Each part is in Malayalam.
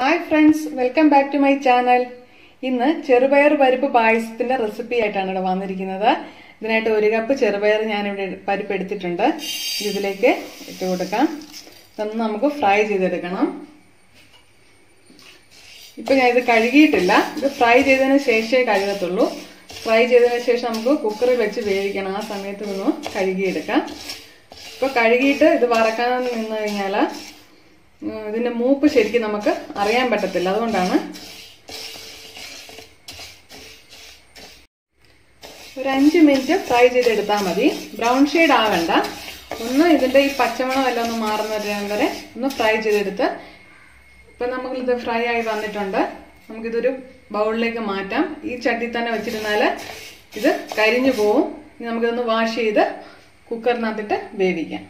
hi friends welcome back to my channel ഇന്ന് ചെറുപയർ പരിപ്പ് പായസത്തിന്റെ റെസിപ്പി ആയിട്ടാണ് ഇവിടെ വന്നിരിക്കുന്നത് ഇതിനായിട്ട് ഒരു കപ്പ് ചെറുപയർ ഞാൻ ഇവിടെ പരിപ്പ് എടുത്തിട്ടുണ്ട് ഇത് ഇതിലേക്ക് ഇട്ട് കൊടുക്കാം ഇതൊന്ന് നമുക്ക് ഫ്രൈ ചെയ്തെടുക്കണം ഇപ്പൊ ഞാൻ ഇത് കഴുകിയിട്ടില്ല ഇത് ഫ്രൈ ചെയ്തതിന് ശേഷമേ കഴുകത്തുള്ളൂ ഫ്രൈ ചെയ്തതിന് ശേഷം നമുക്ക് കുക്കറിൽ വെച്ച് വേവിക്കണം ആ സമയത്ത് ഒന്ന് കഴുകിയെടുക്കാം ഇപ്പൊ കഴുകിയിട്ട് ഇത് വറക്കാൻ നിന്ന് കഴിഞ്ഞാൽ ഇതിന്റെ മൂപ്പ് ശരിക്കും നമുക്ക് അറിയാൻ പറ്റത്തില്ല അതുകൊണ്ടാണ് ഒരു അഞ്ച് മിനിറ്റ് ഫ്രൈ ചെയ്തെടുത്താൽ മതി ബ്രൗൺ ഷെയ്ഡ് ആവണ്ട ഒന്ന് ഇതിന്റെ ഈ പച്ചമണം എല്ലാം ഒന്ന് മാറുന്ന വരെ ഒന്ന് ഫ്രൈ ചെയ്തെടുത്ത് ഇപ്പൊ നമുക്കിത് ഫ്രൈ ആയി വന്നിട്ടുണ്ട് നമുക്കിതൊരു ബൗളിലേക്ക് മാറ്റാം ഈ ചട്ടി തന്നെ വെച്ചിരുന്നാൽ ഇത് കരിഞ്ഞു പോവും ഇനി നമുക്കിതൊന്ന് വാഷ് ചെയ്ത് കുക്കറിനകത്തിട്ട് വേവിക്കാം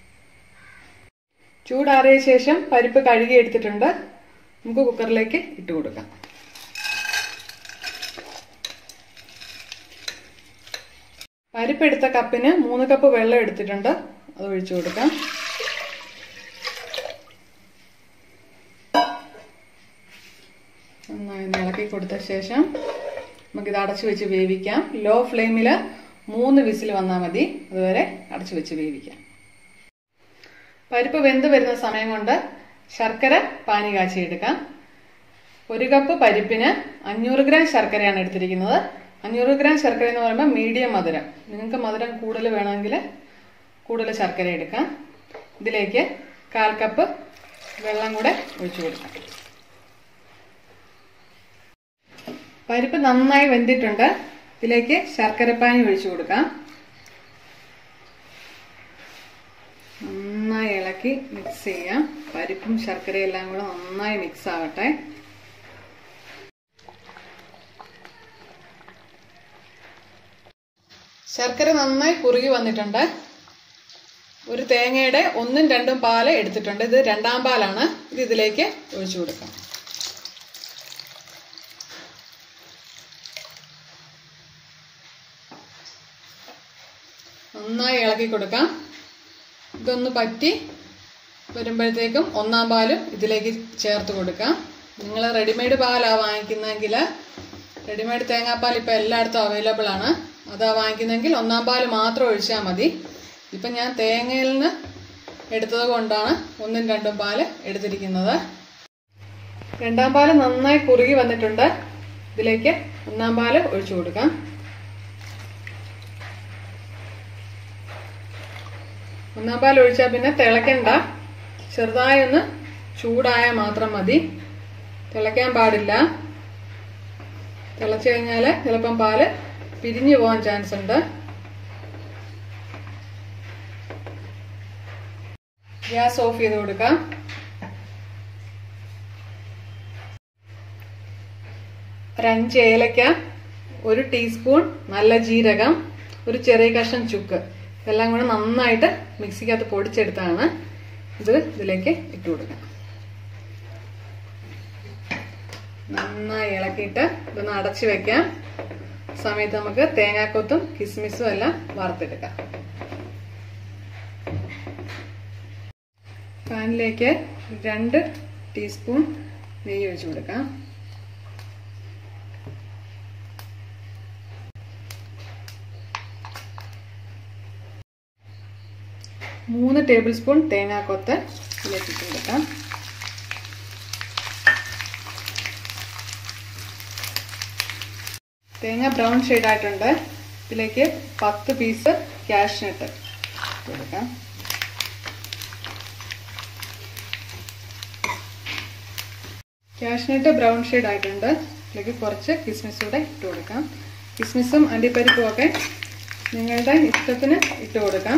ചൂടാറിയ ശേഷം പരിപ്പ് കഴുകി എടുത്തിട്ടുണ്ട് നമുക്ക് കുക്കറിലേക്ക് ഇട്ട് കൊടുക്കാം പരിപ്പ് എടുത്ത കപ്പിന് മൂന്ന് കപ്പ് വെള്ളം എടുത്തിട്ടുണ്ട് അത് ഒഴിച്ചു കൊടുക്കാം നന്നായി ഇളക്കി കൊടുത്ത ശേഷം നമുക്കിത് അടച്ചു വെച്ച് വേവിക്കാം ലോ ഫ്ലെയിമിൽ മൂന്ന് വിസിൽ വന്നാൽ മതി അതുവരെ അടച്ചു വെച്ച് വേവിക്കാം പരിപ്പ് വെന്ത് വരുന്ന സമയം കൊണ്ട് ശർക്കര പാനി കാച്ചിയെടുക്കാം ഒരു കപ്പ് പരിപ്പിന് അഞ്ഞൂറ് ഗ്രാം ശർക്കരയാണ് എടുത്തിരിക്കുന്നത് അഞ്ഞൂറ് ഗ്രാം ശർക്കര എന്ന് പറയുമ്പോൾ മീഡിയം മധുരം നിങ്ങൾക്ക് മധുരം കൂടുതൽ വേണമെങ്കിൽ കൂടുതൽ ശർക്കര എടുക്കാം ഇതിലേക്ക് കാൽ കപ്പ് വെള്ളം കൂടെ ഒഴിച്ചു കൊടുക്കാം പരിപ്പ് നന്നായി വെന്തിട്ടുണ്ട് ഇതിലേക്ക് ശർക്കരപ്പാനി ഒഴിച്ചു കൊടുക്കാം നന്നായി ഇളക്കി മിക്സ് ചെയ്യാം പരിപ്പും ശർക്കരയും എല്ലാം കൂടെ നന്നായി മിക്സ് ആവട്ടെ ശർക്കര നന്നായി കുറുകി വന്നിട്ടുണ്ട് ഒരു തേങ്ങയുടെ ഒന്നും രണ്ടും പാല് എടുത്തിട്ടുണ്ട് ഇത് രണ്ടാം പാലാണ് ഇത് ഇതിലേക്ക് ഒഴിച്ചു കൊടുക്കാം നന്നായി ഇളക്കി കൊടുക്കാം ഇതൊന്ന് പറ്റി വരുമ്പോഴത്തേക്കും ഒന്നാം പാലും ഇതിലേക്ക് ചേർത്ത് കൊടുക്കാം നിങ്ങൾ റെഡിമെയ്ഡ് പാലാണ് വാങ്ങിക്കുന്നതെങ്കിൽ റെഡിമെയ്ഡ് തേങ്ങാപ്പാൽ ഇപ്പോൾ എല്ലായിടത്തും അവൈലബിൾ ആണ് അതാ വാങ്ങിക്കുന്നതെങ്കിൽ ഒന്നാം പാൽ മാത്രം ഒഴിച്ചാൽ മതി ഇപ്പം ഞാൻ തേങ്ങയിൽ നിന്ന് എടുത്തത് കൊണ്ടാണ് ഒന്നും രണ്ടും പാല് എടുത്തിരിക്കുന്നത് രണ്ടാം പാല് നന്നായി കുറുകി വന്നിട്ടുണ്ട് ഇതിലേക്ക് ഒന്നാം പാല് ഒഴിച്ചു കൊടുക്കാം ഒന്നാം പാൽ ഒഴിച്ചാൽ പിന്നെ തിളക്കണ്ട ചെറുതായി ഒന്ന് ചൂടായാൽ മാത്രം മതി തിളയ്ക്കാൻ പാടില്ല തിളച്ചു കഴിഞ്ഞാൽ ചിലപ്പം പാല് പിരിഞ്ഞു പോകാൻ ചാൻസ് ഉണ്ട് ഗ്യാസ് ഓഫ് ചെയ്ത് കൊടുക്കാം ഒരു അഞ്ച് ഏലക്ക ഒരു ടീസ്പൂൺ നല്ല ജീരകം ഒരു ചെറിയ കഷ്ണം ചുക്ക് ഇതെല്ലാം കൂടെ നന്നായിട്ട് മിക്സിക്കകത്ത് പൊടിച്ചെടുത്താണ് ഇത് ഇതിലേക്ക് ഇട്ട് കൊടുക്കാം നന്നായി ഇളക്കിയിട്ട് ഇതൊന്ന് അടച്ചു വെക്കാം സമയത്ത് നമുക്ക് തേങ്ങാക്കൊത്തും കിസ്മിസും എല്ലാം വറുത്തെടുക്കാം പാനിലേക്ക് രണ്ട് ടീസ്പൂൺ നെയ്യ് ഒഴിച്ചു കൊടുക്കാം മൂന്ന് ടേബിൾ സ്പൂൺ തേങ്ങാക്കൊത്ത് ഇതിലേക്ക് ഇട്ട് കൊടുക്കാം തേങ്ങ ബ്രൗൺ ഷെയ്ഡ് ആയിട്ടുണ്ട് ഇതിലേക്ക് പത്ത് പീസ് ക്യാഷ്നട്ട് കൊടുക്കാം ക്യാഷ്നട്ട് ബ്രൗൺ ഷെയ്ഡ് ആയിട്ടുണ്ട് ഇതിലേക്ക് കുറച്ച് കിസ്മിസ് കൂടെ ഇട്ട് കൊടുക്കാം കിസ്മിസും അണ്ടിപ്പരിപ്പും ഒക്കെ നിങ്ങളുടെ ഇഷ്ടത്തിന് ഇട്ട് കൊടുക്കാം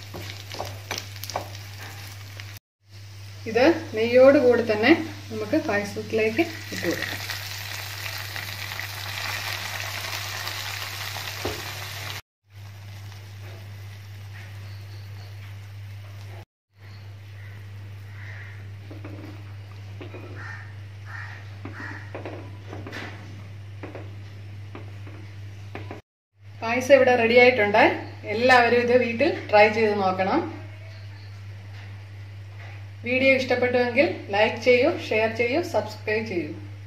ഇത് നെയ്യോട് കൂടി തന്നെ നമുക്ക് പായസത്തിലേക്ക് ഇട്ട് കൊടുക്കാം പായസം ഇവിടെ റെഡി ആയിട്ടുണ്ട് എല്ലാവരും ഇത് വീട്ടിൽ ട്രൈ ചെയ്ത് നോക്കണം വീഡിയോ ഇഷ്ടപ്പെട്ടുവെങ്കിൽ ലൈക്ക് ചെയ്യൂ ഷെയർ ചെയ്യൂ സബ്സ്ക്രൈബ് ചെയ്യൂ